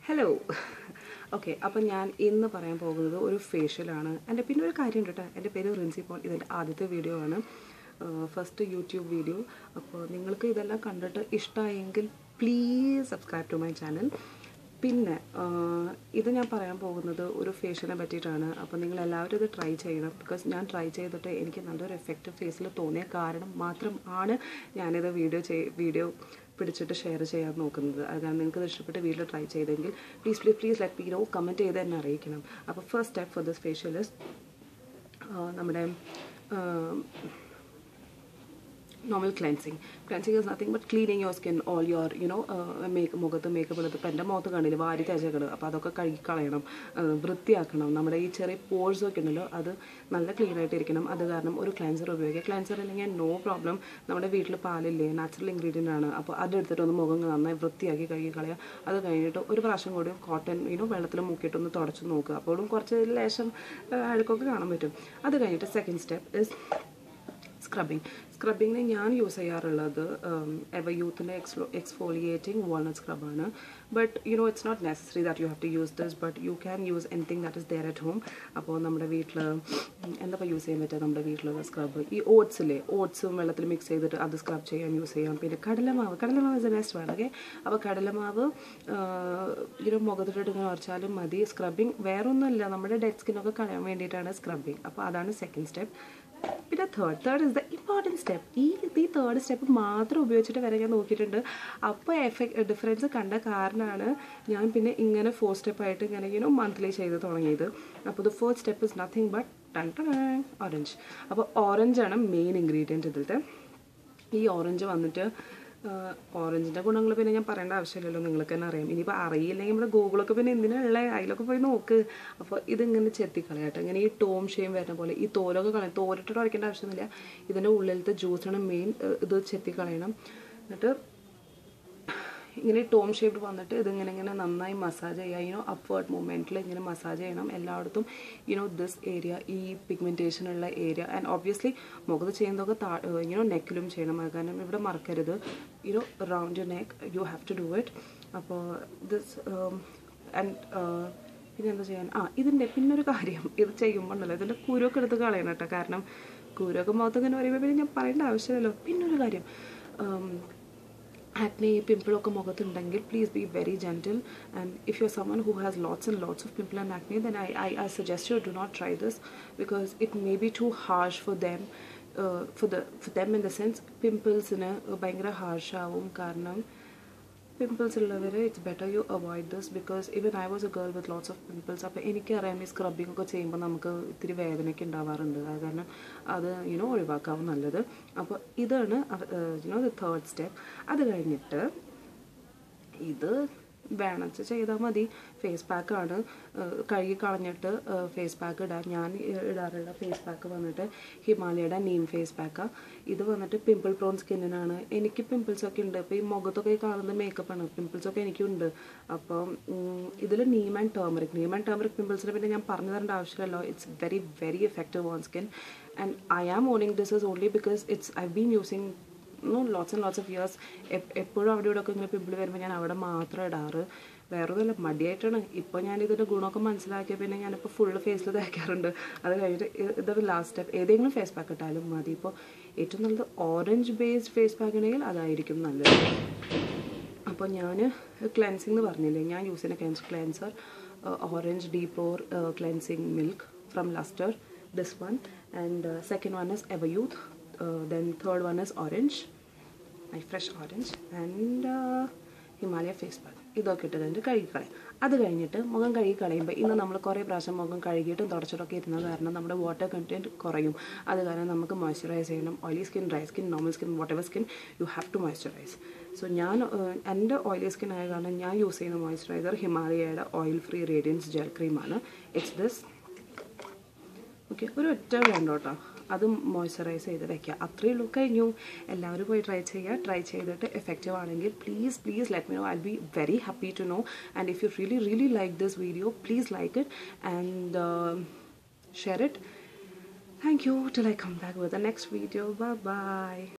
hello okay അപ്പം ഞാൻ ഇന്ന് പറയാൻ പോകുന്നത് ഒരു ഫേഷ്യലാണ് എൻ്റെ പിന്നെ ഒരു കാര്യം ഉണ്ട് കേട്ടോ എൻ്റെ പേര് റിൻസി പോൾ ഇതിൻ്റെ ആദ്യത്തെ വീഡിയോ ആണ് ഫസ്റ്റ് യൂട്യൂബ് വീഡിയോ അപ്പോൾ നിങ്ങൾക്ക് ഇതെല്ലാം കണ്ടിട്ട് ഇഷ്ടമായെങ്കിൽ please subscribe to my channel പിന്നെ ആ, ഇത് ഞാൻ പറയാൻ പോകുന്നത് ഒരു ഫേഷ്യലിനെ പറ്റിയിട്ടാണ് അപ്പോൾ നിങ്ങൾ എല്ലാവരും ഇത് ട്രൈ ചെയ്യണം ബിക്കോസ് ഞാൻ ട്രൈ ചെയ്തിട്ട് എനിക്ക് നല്ലൊരു എഫക്റ്റ് ഫേസിൽ തോന്നിയ കാരണം മാത്രം ആണ് ഞാനിത് വീഡിയോ ചെയ് വീഡിയോ പിടിച്ചിട്ട് ഷെയർ ചെയ്യാൻ നോക്കുന്നത് അത് കാരണം നിങ്ങൾക്ക് ഇത് ഇഷ്ടപ്പെട്ട് വീട്ടിൽ ട്രൈ ചെയ്തെങ്കിൽ please please please let me know comment ചെയ്ത് എന്നെ അറിയിക്കണം അപ്പോൾ first step for this facialist നമ്മുടെ normal cleansing cleansing is nothing but cleaning your skin all your you know make മുഖത്ത് മേക്കപ്പ് എടുത്ത് ഇപ്പം എൻ്റെ മുഖത്ത് കണ്ടില്ല വാരി തേച്ചേക്കണ് അപ്പോൾ അതൊക്കെ കഴുകി കളയണം uh, വൃത്തിയാക്കണം നമ്മുടെ ഈ ചെറിയ പോഴ്സ് ഒക്കെ ഉണ്ടല്ലോ അത് നല്ല ക്ലീൻ ആയിട്ട് ഇരിക്കണം അത് കാരണം ഒരു ക്ലെൻസർ ഉപയോഗിക്കുക ക്ലെൻസർ ഇല്ലെങ്കിൽ നോ പ്രോബ്ലം നമ്മുടെ വീട്ടിൽ പാലില്ലേ നാച്ചുറൽ ഇൻഗ്രീഡിയൻ്റ് ആണ് അപ്പോൾ അതെടുത്തിട്ട് ഒന്ന് മുഖം നന്നായി വൃത്തിയാക്കി കഴുകി കളയുക അത് കഴിഞ്ഞിട്ട് ഒരു പ്രാവശ്യം കൂടി കോട്ടൺ യൂനോ വെള്ളത്തിൽ മുക്കിയിട്ട് ഒന്ന് തുടച്ച് നോക്കുക അപ്പോഴും കുറച്ച് ലേശം uh, അഴുക്കൊക്കെ കാണാൻ പറ്റും അത് കഴിഞ്ഞിട്ട് സെക്കൻഡ് സ്റ്റെപ്പ് ഇസ് സ്ക്രബിങ് സ്ക്രബിങ്ങിന് ഞാൻ യൂസ് ചെയ്യാറുള്ളത് എവർ യൂത്തിൻ്റെ എക്സ്ഫോ എക്സ്ഫോളിയേറ്റിംഗ് വാൾനട്ട് സ്ക്രബാണ് but you know it's not necessary that you have to use this but you can use anything that is there at home അപ്പോൾ നമ്മുടെ വീട്ടിൽ എന്താ use ചെയ്യാൻ പറ്റുക നമ്മുടെ വീട്ടിലുള്ള സ്ക്രബ് ഈ ഓട്സില്ലേ ഓട്സും വെള്ളത്തിൽ മിക്സ് ചെയ്തിട്ട് അത് സ്ക്രബ് ചെയ്യാൻ യൂസ് ചെയ്യാം പിന്നെ കടലമാവ് കടലമാവ് ഇസ് എ ബെസ്റ്റ് വേണം ഓക്കെ അപ്പോൾ കടലമാവ് ഇങ്ങനെ മുഖത്തിട്ടിട്ട് ഇങ്ങനെ ഉറച്ചാലും മതി സ്ക്രബിങ് വേറൊന്നുമല്ല നമ്മുടെ ഡെഡ് സ്കിന്നൊക്കെ കളയാൻ വേണ്ടിയിട്ടാണ് സ്ക്രബിങ് അപ്പോൾ അതാണ് സെക്കൻഡ് സ്റ്റെപ്പ് പിന്നെ third third is the important step ഈ ഈ തേർഡ് സ്റ്റെപ്പ് മാത്രം ഉപയോഗിച്ചിട്ട് വരെ ഞാൻ നോക്കിയിട്ടുണ്ട് അപ്പോൾ എഫക്ട് ഡിഫറൻസ് കണ്ട കാരണമാണ് ഞാൻ പിന്നെ ഇങ്ങനെ ഫോർ സ്റ്റെപ്പായിട്ട് ഇങ്ങനെ ഇങ്ങനെ മന്ത്ലി ചെയ്ത് തുടങ്ങിയത് അപ്പോൾ the fourth step is nothing but ton ton orange അപ്പോൾ ഓറഞ്ചാണ് മെയിൻ ഇൻഗ്രീഡിയൻറ്റ് ഇതിലത്തെ ഈ ഓറഞ്ച് വന്നിട്ട് ഓറഞ്ചിൻ്റെ ഗുണങ്ങൾ പിന്നെ ഞാൻ പറയേണ്ട ആവശ്യമില്ലല്ലോ നിങ്ങൾക്ക് തന്നെ അറിയാം ഇനിയിപ്പോൾ അറിയില്ലെങ്കിൽ നമ്മുടെ ഗൂഗിളൊക്കെ പിന്നെ എന്തിനുള്ള അതിലൊക്കെ പോയി നോക്ക് അപ്പോൾ ഇതിങ്ങനെ ചെത്തിക്കളയാട്ടോ ഇങ്ങനെ ഈ ടോം ഷെയിം വരുന്ന പോലെ ഈ തോലൊക്കെ കളയാം തോലിട്ടിട്ട് ഉടയ്ക്കേണ്ട ആവശ്യമൊന്നുമില്ല ഇതിൻ്റെ ഉള്ളിലത്തെ ജ്യൂസാണ് മെയിൻ ഇത് ചെത്തിക്കളയണം എന്നിട്ട് ഇങ്ങനെ ടോം ഷേപ്ഡ് വന്നിട്ട് ഇതിങ്ങനെ ഇങ്ങനെ നന്നായി മസാജ് ചെയ്യുക യുനോ അപ്വേർഡ് മൂവ്മെൻറ്റിൽ ഇങ്ങനെ മസാജ് ചെയ്യണം എല്ലായിടത്തും യുനോ ദിസ് ഏരിയ ഈ പിഗ്മെൻറ്റേഷൻ ഉള്ള ഏരിയ ആൻഡ് ഒബ്വിയസ്ലി മുഖത്ത് ചെയ്യുന്നതൊക്കെ താ യുനോ നെക്കിലും ചെയ്യണം അത് കാരണം ഇവിടെ മറക്കരുത് you know round you neck you have to do it അപ്പോൾ ദിസ് ആൻഡ് പിന്നെ എന്താ ചെയ്യാൻ ആ ഇതിൻ്റെ പിന്നൊരു കാര്യം ഇത് ചെയ്യുമ്പോൾ ഉണ്ടല്ലോ ഇതിൻ്റെ കുരുവൊക്കെ എടുത്ത് കളയണം കേട്ടോ കാരണം കുരുവൊക്കെ മുഖത്ത് ഇങ്ങനെ പറയുമ്പോൾ പിന്നെ ഞാൻ പറയേണ്ട ആവശ്യമില്ലല്ലോ പിന്നൊരു കാര്യം acne പിമ്പിളൊക്കെ മുഖത്തുണ്ടെങ്കിൽ please be very gentle and if you someone who has lots and lots of pimple and acne then I I I suggest you do not try this because it may be too harsh for them for the for them in the sense പിമ്പിൾസിന് ഭയങ്കര ഹാർഷാവും കാരണം pimples ഉള്ളവർ it's better you avoid this because even I was a girl with lots of pimples അപ്പോൾ എനിക്കറിയാം ഈ scrubbing ഒക്കെ ചെയ്യുമ്പോൾ നമുക്ക് ഇത്തിരി വേദനയൊക്കെ ഉണ്ടാവാറുണ്ട് അത് കാരണം അത് യുനോ ഒഴിവാക്കാവും നല്ലത് അപ്പോൾ ഇതാണ് യുനോ ദ തേർഡ് സ്റ്റെപ്പ് അത് കഴിഞ്ഞിട്ട് ഇത് വേണമെന്ന് ചെയ്താൽ മതി ഫേസ് പാക്കാണ് കഴുകി കളഞ്ഞിട്ട് ഫേസ് പാക്ക് ഇടാം ഞാൻ ഇടാറുള്ള ഫേസ് പാക്ക് വന്നിട്ട് ഹിമാലയയുടെ നീം ഫേസ് പാക്കാണ് ഇത് വന്നിട്ട് പിമ്പിൾ പ്രോൺ സ്കിന്നിനാണ് എനിക്ക് പിമ്പിൾസ് ഒക്കെ ഉണ്ട് ഇപ്പോൾ ഈ മുഖത്തൊക്കെ ഈ കാണുന്ന മേക്കപ്പാണ് പിമ്പിൾസ് ഒക്കെ എനിക്കുണ്ട് അപ്പം ഇതിൽ neem and turmeric neem and turmeric പിമ്പിൾസിന് പിന്നെ ഞാൻ പറഞ്ഞു തരേണ്ട ആവശ്യമില്ലല്ലോ it's very very effective on skin and I am owning this is only because it's I been using no lots and lots of years എപ്പോഴും അവിടെ ഇവിടെ ഒക്കെ ഇങ്ങനെ പിമ്പിൾ വരുമ്പോൾ ഞാൻ അവിടെ മാത്രം ഇടാറ് വേറെ ഒന്നുമില്ല മടിയായിട്ടാണ് ഇപ്പോൾ ഞാൻ ഇതിൻ്റെ ഗുണമൊക്കെ മനസ്സിലാക്കിയ പിന്നെ ഞാനിപ്പോൾ ഫുള്ള് ഫേസിൽ തേക്കാറുണ്ട് അത് കഴിഞ്ഞിട്ട് ഇ- ഇതൊരു ലാസ്റ്റ് സ്റ്റെപ്പ് ഏതെങ്കിലും ഫേസ് പാക്ക് ഇട്ടാലും മതി ഇപ്പോൾ ഏറ്റവും നല്ലത് ഓറഞ്ച് ബേസ്ഡ് ഫേസ് പാക്ക് ഉണ്ടെങ്കിൽ അതായിരിക്കും നല്ലത് അപ്പോൾ ഞാൻ ക്ലെൻസിങ് എന്ന് പറഞ്ഞില്ലേ ഞാൻ യൂസ് ചെയ്യുന്ന cleanse cleanser orange deep pore cleansing milk from lustre this one and second one is ever youth then third one is orange my fresh orange and Himalaya face pack ഇതൊക്കെ ഇട്ട് കഴിഞ്ഞിട്ട് കഴുകി കളയും അത് കഴിഞ്ഞിട്ട് മുഖം കഴുകി കളയുമ്പോൾ ഇന്ന് നമ്മൾ കുറേ പ്രാവശ്യം മുഖം കഴുകിയിട്ടും തുടച്ചിട്ടൊക്കെ ഇരുന്നത് കാരണം നമ്മുടെ വാട്ടർ കണ്ടൻറ്റ് കുറയും അത് കാരണം നമുക്ക് മോയ്സ്ചറൈസ് ചെയ്യണം oily skin dry skin normal skin whatever skin you have to moisturise so ഞാൻ ഏഹ്, എൻ്റെ ഓയിലി സ്കിൻ ആയ കാരണം ഞാൻ യൂസ് ചെയ്യുന്ന മോയ്സ്ചറൈസർ ഹിമാലയയുടെ ഓയിൽ ഫ്രീ റേഡിയൻസ് ജെൽ ക്രീമാണ് ഇറ്റ്സ് ദിസ് ഓക്കെ ഒരു ഒറ്റ വേണ്ട കേട്ടോ അത് മോയ്സ്ചറൈസ് ചെയ്ത് വെക്കുക അത്രയേ ഉള്ളൂ കഴിഞ്ഞു എല്ലാവരും പോയി ട്രൈ ചെയ്യുക ട്രൈ ചെയ്തിട്ട് എഫക്റ്റീവ് ആണെങ്കിൽ please please let me know I be very happy to know and if you really really like this video please like it and share it thank you till I come back with the next video bye by